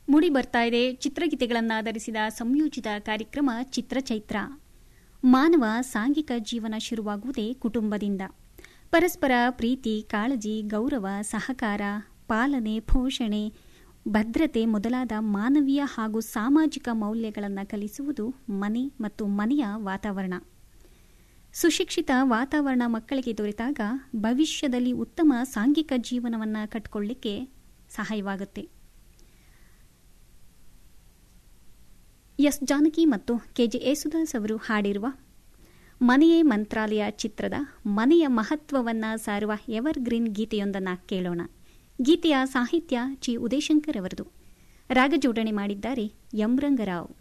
ಮೂಡಿ ಬರ್ತಾ ಇದೆ ಚಿತ್ರಗೀತೆಗಳನ್ನು ಆಧರಿಸಿದ ಸಂಯೋಜಿತ ಕಾರ್ಯಕ್ರಮ ಚಿತ್ರಚೈತ್ರ ಮಾನವ ಸಾಂಘಿಕ ಜೀವನ ಶುರುವಾಗುವುದೇ ಕುಟುಂಬದಿಂದ ಪರಸ್ಪರ ಪ್ರೀತಿ ಕಾಳಜಿ ಗೌರವ ಸಹಕಾರ ಪಾಲನೆ ಪೋಷಣೆ ಭದ್ರತೆ ಮೊದಲಾದ ಮಾನವೀಯ ಹಾಗೂ ಸಾಮಾಜಿಕ ಮೌಲ್ಯಗಳನ್ನು ಕಲಿಸುವುದು ಮನೆ ಮತ್ತು ಮನೆಯ ವಾತಾವರಣ ಸುಶಿಕ್ಷಿತ ವಾತಾವರಣ ಮಕ್ಕಳಿಗೆ ದೊರೆತಾಗ ಭವಿಷ್ಯದಲ್ಲಿ ಉತ್ತಮ ಸಾಂಘಿಕ ಜೀವನವನ್ನು ಕಟ್ಕೊಳ್ಳಿಕ್ಕೆ ಸಹಾಯವಾಗುತ್ತೆ ಎಸ್ ಜಾನಕಿ ಮತ್ತು ಕೆಜೆ ಯೇಸುದಾಸ್ ಅವರು ಹಾಡಿರುವ ಮನೆಯೇ ಮಂತ್ರಾಲಯ ಚಿತ್ರದ ಮನೆಯ ಮಹತ್ವವನ್ನು ಸಾರುವ ಎವರ್ ಗ್ರೀನ್ ಗೀತೆಯೊಂದನ್ನು ಕೇಳೋಣ ಗೀತೆಯ ಸಾಹಿತ್ಯ ಚಿ ಉದಯಶಂಕರ್ ಅವರದು ರಾಗಜೋಡಣೆ ಮಾಡಿದ್ದಾರೆ ಎಂ ರಂಗರಾವ್